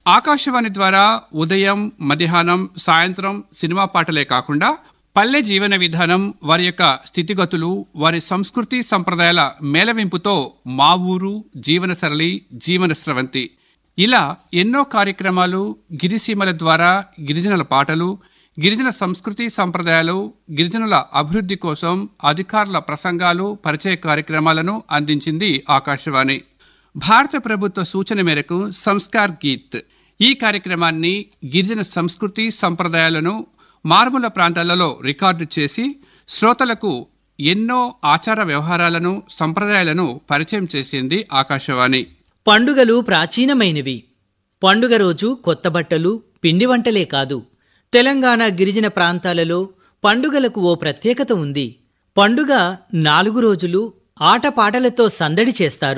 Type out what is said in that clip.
ఆకాశవాణి ద్వారా ఉదయం మధ్యాహ్నం సాయంత్రం సినిమా పాటలే కాకుండా పల్లె జీవన విధానం వారి యొక్క స్థితిగతులు వారి సంస్కృతి సంప్రదాయాల మేళవింపుతో మా ఊరు జీవన సరళి జీవన స్రవంతి ఇలా ఎన్నో కార్యక్రమాలు గిరిసీమల ద్వారా గిరిజనుల పాటలు గిరిజన సంస్కృతి సంప్రదాయాలు గిరిజనుల అభివృద్ధి కోసం అధికారుల ప్రసంగాలు పరిచయ కార్యక్రమాలను అందించింది ఆకాశవాణి భారత ప్రభుత్వ సూచన మేరకు సంస్కార్ గీత్ ఈ కార్యక్రమాన్ని గిరిజన సంస్కృతి సంప్రదాయాలను మారుమూల ప్రాంతాలలో రికార్డు చేసి శ్రోతలకు ఎన్నో ఆచార వ్యవహారాలను సంప్రదాయాలను పరిచయం చేసింది ఆకాశవాణి పండుగలు ప్రాచీనమైనవి పండుగ రోజు కొత్త బట్టలు పిండి వంటలే కాదు తెలంగాణ గిరిజన ప్రాంతాలలో పండుగలకు ఓ ప్రత్యేకత ఉంది పండుగ నాలుగు రోజులు ఆటపాటలతో సందడి చేస్తారు